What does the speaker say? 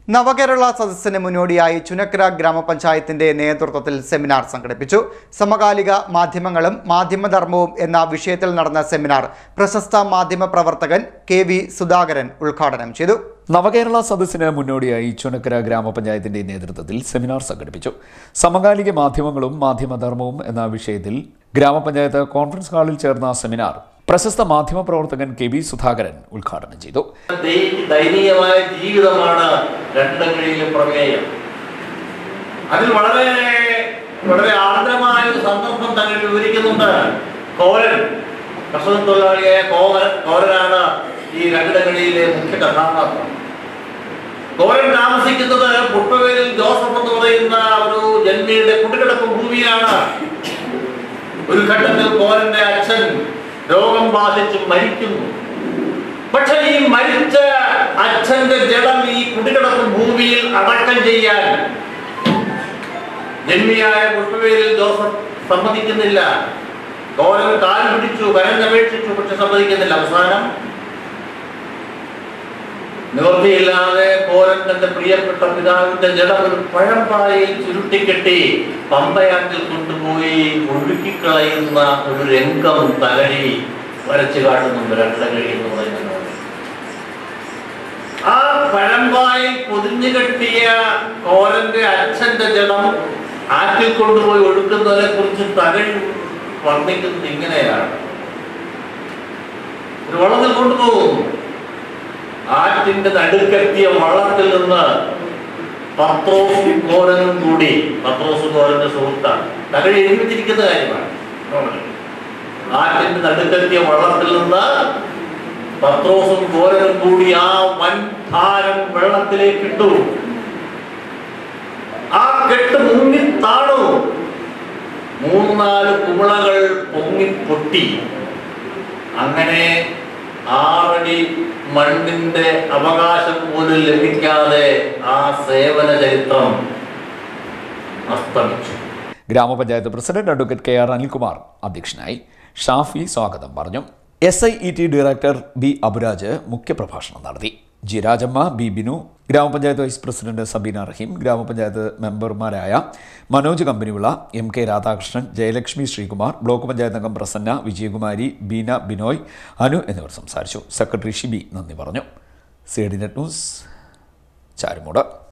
നവകേരള സദസ്സിന് മുന്നോടിയായി ചുനക്കര ഗ്രാമപഞ്ചായത്തിന്റെ നേതൃത്വത്തിൽ സെമിനാർ സംഘടിപ്പിച്ചു സമകാലിക മാധ്യമങ്ങളും മാധ്യമധർമ്മവും എന്ന വിഷയത്തിൽ നടന്ന സെമിനാർ പ്രശസ്ത മാധ്യമ പ്രവർത്തകൻ കെ വി സുധാകരൻ ഉദ്ഘാടനം ചെയ്തു നവകേരള സദസ്സിന് മുന്നോടിയായി ചുനക്കര ഗ്രാമപഞ്ചായത്തിന്റെ നേതൃത്വത്തിൽ സെമിനാർ സംഘടിപ്പിച്ചു സമകാലിക മാധ്യമങ്ങളും മാധ്യമധർമ്മവും എന്ന വിഷയത്തിൽ ഗ്രാമപഞ്ചായത്ത് കോൺഫറൻസ് ഹാളിൽ ചേർന്ന സെമിനാർ പ്രശസ്ത മാധ്യമ പ്രവർത്തകൻ കെ വി സുധാകരൻ ഉദ്ഘാടനം ചെയ്തു ദൈ- ദയനീയമായ ജീവിതമാണ് രണ്ടിടങ്ങളിലും പ്രമേയം അതിൽ വളരെ വളരെ ആർദ്രമായ ഒരു സന്ദർഭം തന്നെ വിവരിക്കുന്നുണ്ട് കോരൻ കർഷക തൊഴിലാളിയായ കോവൻ കോരനാണ് ഈ രണ്ടിടങ്ങളിലെ മുഖ്യ കഥാപാത്രം കോരൻ താമസിക്കുന്നത് പുഷ്പവേലിൽ ജോസഫ് എന്ന് പറയുന്ന ഒരു ജന്മിയുടെ കുടികിടക്കും ഭൂമിയിലാണ് ഒരു ഘട്ടത്തിൽ കോരന്റെ അച്ഛൻ രോഗം ബാധിച്ച് മരിക്കുന്നു പക്ഷെ ഈ മരിച്ച അച്ഛന്റെ ജഡം ഈ കുടികിടക്കും ഭൂമിയിൽ അടക്കം ചെയ്യാൻ ജന്മിയായ പുഷ്പവേലിൽ ജോസഫ് സമ്മതിക്കുന്നില്ല കോരൻ കാൽ പിടിച്ചു കരഞ്ഞപേക്ഷിച്ചു പക്ഷെ സമ്മതിക്കുന്നില്ല അവസാനം നിവൃത്തിയില്ലാതെ കോരൻ തന്റെ പ്രിയപ്പെട്ട പിതാവിന്റെ ജഡം ഒരു പഴമ്പായിൽ ചുരുട്ടിക്കെട്ടി പമ്പയാറ്റിൽ കൊണ്ടുപോയി ഒഴുക്കിക്കളയുന്ന ഒരു രംഗം തലരി വരച്ചു കാട്ടുന്നുണ്ട് രണ്ടകഴി എന്ന് പറയുന്നത് ആ പഴമ്പായിൽ പൊതിഞ്ഞു കെട്ടിയ കോരന്റെ അച്ഛന്റെ ജഡം ആറ്റിൽ കൊണ്ടുപോയി ഒഴുക്കുന്നതിനെ കുറിച്ച് തകഴി വർണ്ണിക്കുന്നത് ഇങ്ങനെയാണ് ഒരു വള്ളത്തിൽ കൊണ്ടുപോകുന്നു ആറ്റിന്റെ നടുക്കെത്തിയ വള്ളത്തിൽ നിന്ന് പത്രോസും കോരനും കൂടി പത്രോസും കോരന്റെ സുഹൃത്താണ് തകഴി എഴുതിച്ചിരിക്കുന്ന കാര്യമാണ് ആറ്റിന്റെ നടുക്കെത്തിയ വള്ളത്തിൽ നിന്ന് പത്രോസും കോരനും കൂടി ആ വൻ ഭാരം വെള്ളത്തിലേക്ക് ഇട്ടു ആ കെട്ട് മുങ്ങി താണു മൂന്നാല് കുമിളകൾ പൊങ്ങി പൊട്ടി അങ്ങനെ ആറടി മണ്ണിന്റെ അവകാശം പോലും ലഭിക്കാതെ ആ സേവന ചരിത്രം അസ്തമിച്ചു ഗ്രാമപഞ്ചായത്ത് president advocate K R Anilkumar അധ്യക്ഷനായി ഷാഫി സ്വാഗതം പറഞ്ഞു S I E T director B Aburaj മുഖ്യപ്രഭാഷണം നടത്തി ജി രാജമ്മ ബി ബിനു ഗ്രാമപഞ്ചായത്ത് വൈസ് പ്രസിഡന്റ് സബീന റഹീം ഗ്രാമപഞ്ചായത്ത് മെമ്പർമാരായ Manoj Kampanivila M K Radhakrishnan Jayalakshmi Sreekumar block panchayat അംഗം പ്രസന്ന വിജയകുമാരി ബീന ബിനോയ് അനു എന്നിവർ സംസാരിച്ചു സെക്രട്ടറി ഷിബി നന്ദി പറഞ്ഞു C D net news Charummood